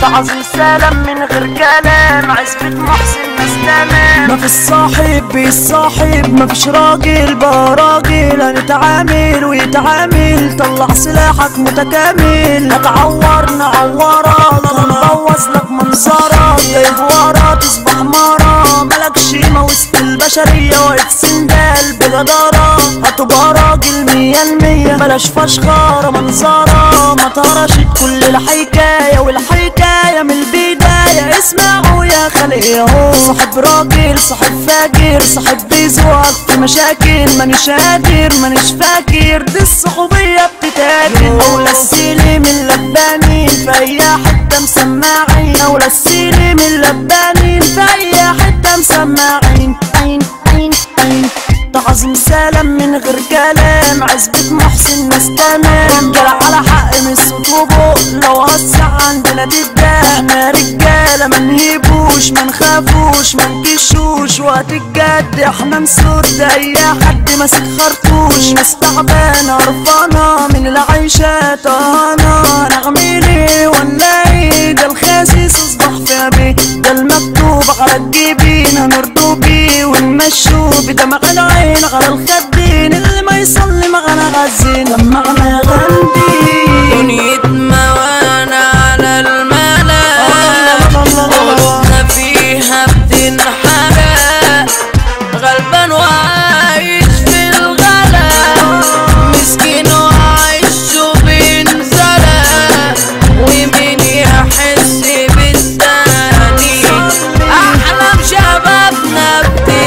تعظيم سلام من غير كلام عزبة محسن ناس تمام ما في الصاحب بيصاحب ما فيش راجل بقى راجل هنتعامل ويتعامل طلع سلاحك متكامل هتعور نعورك هنبوظ لك منظرك جايب ورا تصبح مرة ملكش قيمة وسط البشرية واقف سندال بجدارة هتبقى راجل مية المية بلاش فشخرة منظرة ما تهرشت كل الحكاية والحكاية من البداية اسمعوا يا خلق ياهو صاحب راجل صاحب فاجر صاحب بيزوق في مشاكل مانيش قادر مانيش فاكر دي الصحوبية بتتاكل أولى السيلي من لبانين في أي حتة مسماعين أولى السيلي من لبانين في أي حتة مسماعين عين عين عين تعظيم سلام من غير كلام عزبة محسن ناس تمام رجالة على حق من الصوت وبق لو هسع عندنا تتباع احنا رجالة ما نهيبوش ما نخافوش ما نكشوش وقت الجد احنا نسد اي حد ماسك خرطوش ناس تعبانة قرفانة من العيشة طهانة نعملي ونلاقي ده الخاسس اصبح في بيه ده المكتوب على الجبين هنرضو بيه ونمشوا بدمع العين على الخدين اللي ما يصلي معنا غزين معنا غندين دنيا وانا على الملا قلنا فيها بتنحرق غلبان وعايش في الغلا مسكين وعايش بينزلق ومين يحس بالتاني احلام شبابنا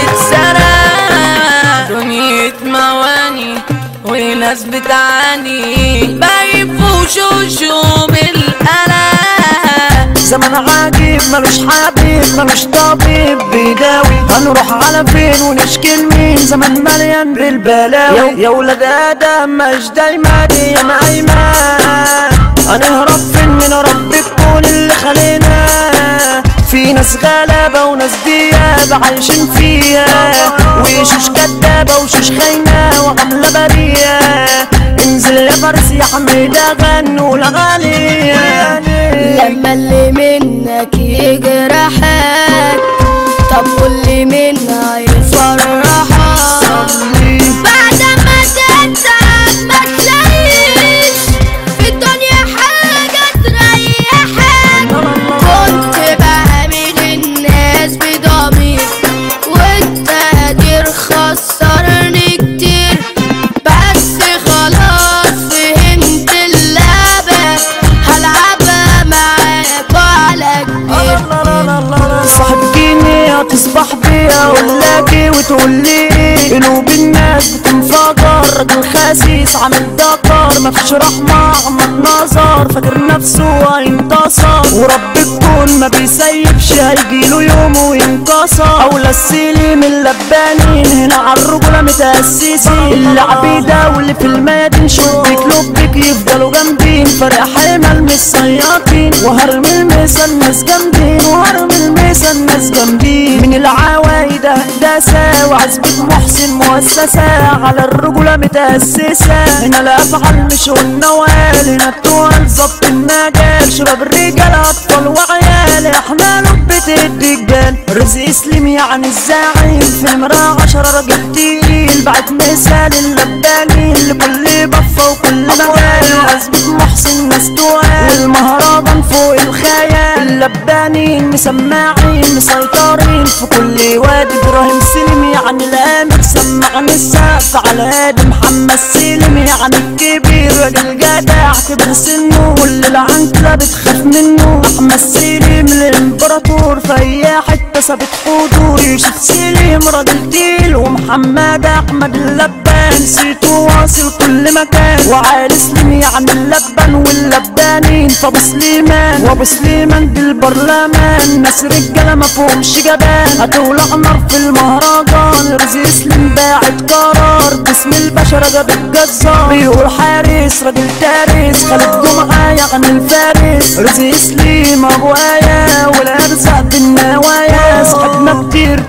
بتتسرق دنيا مواني وناس بتعاني بايب وشوشو بالقلق زمن عجيب ملوش حبيب ملوش طبيب بيداوي هنروح على فين ونشكي لمين زمن مليان بالبلاوي يا ولاد ادم مش دايما يا ايمان هنهرب فين من رب الكون اللي خلينا في ناس غلابة وناس ديابة عايشين فيها وشوش كدابة وشوش خاينة وعاملة برية انزل يا فارس يا حميدة غنوا الأغاني لما اللي منك يجرحك طب واللي منا يفرحك بعد ما تتعب ما تلاقيش في الدنيا حاجة تريحك كنت بعمل الناس بضمير والتقدير خسرني كتير بس خلاص فهمت اللعبة هلعبها معاك وعلى كبير صاحب جيني هتصبح بيا ولاقي وتقول لي قلوب الناس بتنفجر راجل خسيس عامل دكر مفيش رحمة عمك نظر فاكر نفسه هينتصر ورب الكون ما بيسيبش هيجيله يوم وينكسر اولى السيلي من اللبانين هنا عالرجولة متأسسين اللي عبيدة واللي في الميادين شبك لبك يفضلوا جامدين فرق حمل مش صياطين وهرمي الميسا الناس جامدين وهرمي الميسا الناس جامدين من العوايد هندسة وعزبة محسن مؤسسة على الرجولة متأسسة هنا الأفعال مش والنوال هنا التوال ظبط المجال شباب الرجال أطفال وعيال احنا لبة الرجال رزق سليم يعني الزعيم في مرة عشرة راجل تقيل بعت مثال اللبانين لكل بفة وكل مجال عزبة محسن ناس توال والمهرجان فوق الخيال اللبانين مسماعين مسيطرين في كل وادي ابراهيم سلم يعني الامل سمعني السقف على هادي محمد سلم يعني الكبير راجل جدع كبر سنه واللي العنكلة بتخاف منه احمد سلم الامبراطور في اي حتة ثابت حضور يوسف سليم راجل تقيل ومحمد احمد اللبان سيتو واصل كل مكان وعالي سليم يعني اللبان واللبانين فابو سليمان وابو سليمان دي البرلمان ناس رجاله ما فيهمش جبان هتولع نار في المهرجان رزق سليم باعت قرار باسم البشر جاب الجزار بيقول حارس راجل تارس خالد جمعه يعني الفارس رزق سليم ابو ايه والارزاق بالنوايا صاحبنا كتير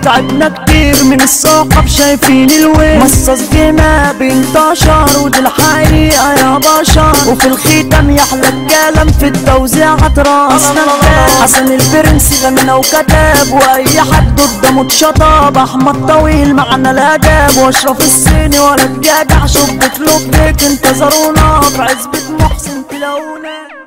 تعبنا كتير من الصحاب شايفين الوين مصاص جينا بينتشر ودي الحقيقة يا بشر وفي الختام يحلى الكلام في التوزيع راسنا حسن البرنس غنى وكتب واي حد قدامه اتشطب احمد طويل معنا الاداب واشرف الصيني ولا الجدع شبك لبك انتظرونا في عزبة محسن تلاقونا